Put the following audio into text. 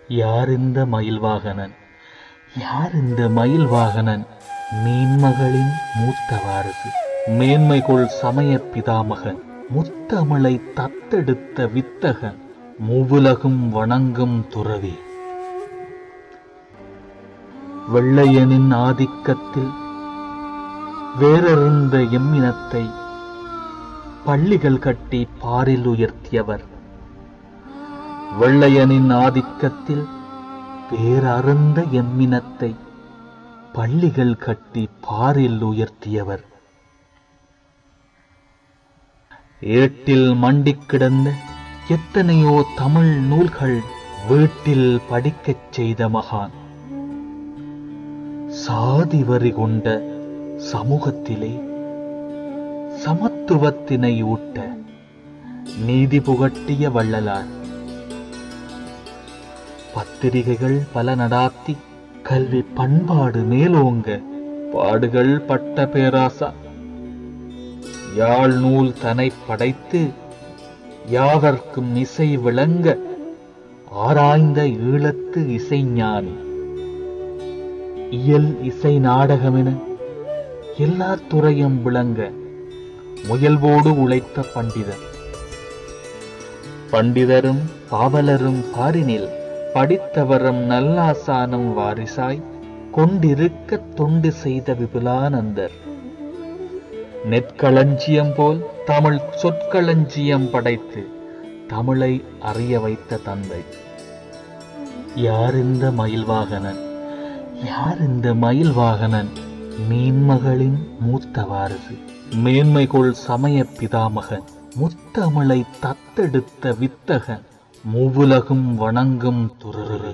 யார் இந்த மயில்வாகனன் யார் இந்த மயில்வாகனன் மீன்மகளின் மூத்த வாரிசு மேன்மைகொள் சமய பிதாமகன் முத்தமிழை தத்தெடுத்த வித்தகன் மூவுலகும் வணங்கும் துறவி வெள்ளையனின் ஆதிக்கத்தில் வேறறிந்த எம்மினத்தை பள்ளிகள் கட்டி பாரில் உயர்த்தியவர் வெள்ளையனின் ஆதிக்கத்தில் வேறறுந்த எம்மினத்தை பள்ளிகள் கட்டி பாரில் உயர்த்தியவர் ஏட்டில் மண்டிக் கிடந்த எத்தனையோ தமிழ் நூல்கள் வீட்டில் படிக்கச் செய்த மகான் சாதி வரி கொண்ட சமூகத்திலே சமத்துவத்தினை ஊட்ட நீதி புகட்டிய வள்ளலார் பத்திரிகைகள் பல நடாத்தி கல்வி பண்பாடு மேலோங்க பாடுகள் பட்ட பேராசா யாழ் நூல் தனை படைத்து யாவர்க்கும் இசை விளங்க ஆராய்ந்த ஈழத்து இசைஞானி இயல் இசை நாடகமென எல்லா துறையும் விளங்க முயல்வோடு உழைத்த பண்டிதர் பண்டிதரும் பாவலரும் பாரினில் படித்தவரும் நல்லாசானும் வாரிசாய் கொண்டிருக்க தொண்டு செய்த விபுலானந்தர் நெற்களஞ்சியம் போல் தமிழ் சொற்களஞ்சியம் படைத்து தமிழை அறிய வைத்த தந்தை யார் இந்த மயில்வாகனன் யார் இந்த மயில்வாகனன் மீன்மகளின் மூத்த வாரிசு மேன்மைகொள் சமய பிதாமகன் முத்தமிழை தத்தெடுத்த வித்தகன் மூவுலகும் வணங்கும் துறவி